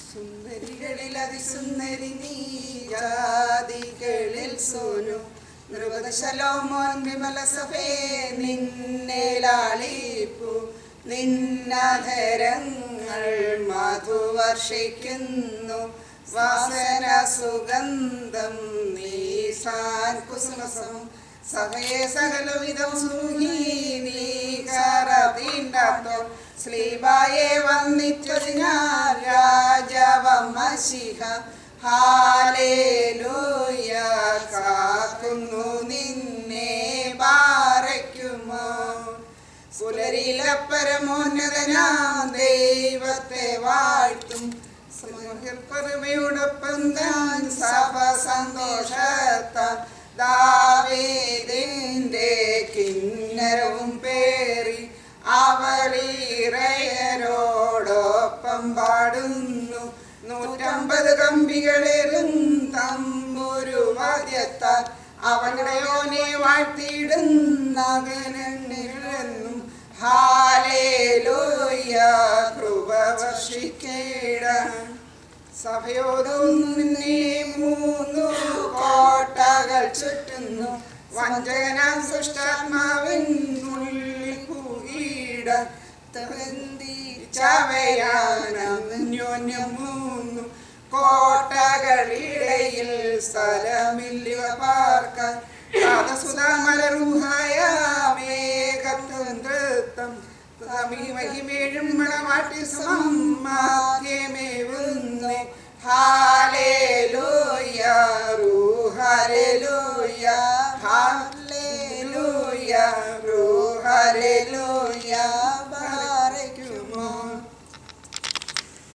സുന്ദരികളിൽ അതിസുന്ദരി നീ ജാതികളിൽ സോനു നൃപദശലോമോൻ വിമല സഭേ നിന്നെ ലാളിപ്പു നിന്നധരങ്ങൾ മധുവർഷിക്കുന്നു വാസന സുഗന്ധം നീസാൻ കുസുമസം സഭയെ സകലവിധം സൂഹി നീ കറതീണ്ടാത്തോ സ്ലീബായെ വന്നിച്ചതിനാൽ രാജവമശിഹ ഹാലേലൂയ കാക്കുന്നു നിന്നെ പാറയ്ക്കുമോ പുലരിയിലെ പരമോന്നതനാം ദൈവത്തെ വാഴ്ത്തും സമൂഹപ്പറവയോടൊപ്പം താൻ സഭ സന്തോഷത്താൽ ദാവീദിന്റെ കിന്നരവും പേറി അവളീറയരോടൊപ്പം പാടുന്നു നൂറ്റമ്പത് കമ്പികളേറും തമ്പുരു വാദ്യത്താൽ അവളുടെ യോനെ വാഴ്ത്തിയിടുന്നവനെന്നും ഹാലേലൂയ കൃപ വർഷിക്കേടാൻ സഭയോടൊന്നിനെ മൂന്നു കോട്ടകൾ ചുറ്റുന്നു വഞ്ചകനാം സൃഷ്ടാത്മാവിനുള്ളിൽ കൂകിട ചവയാനന്യോന്യം മൂന്നു കോട്ടകളിടയിൽ സ്ഥലമില്ലിവ പാർക്കാൻ സുധാമലറുഹായ മേഘത്തം മഹിമേഴും മണവാട്ടി സമ്മാദ്യമേവുന്നേ ഹാ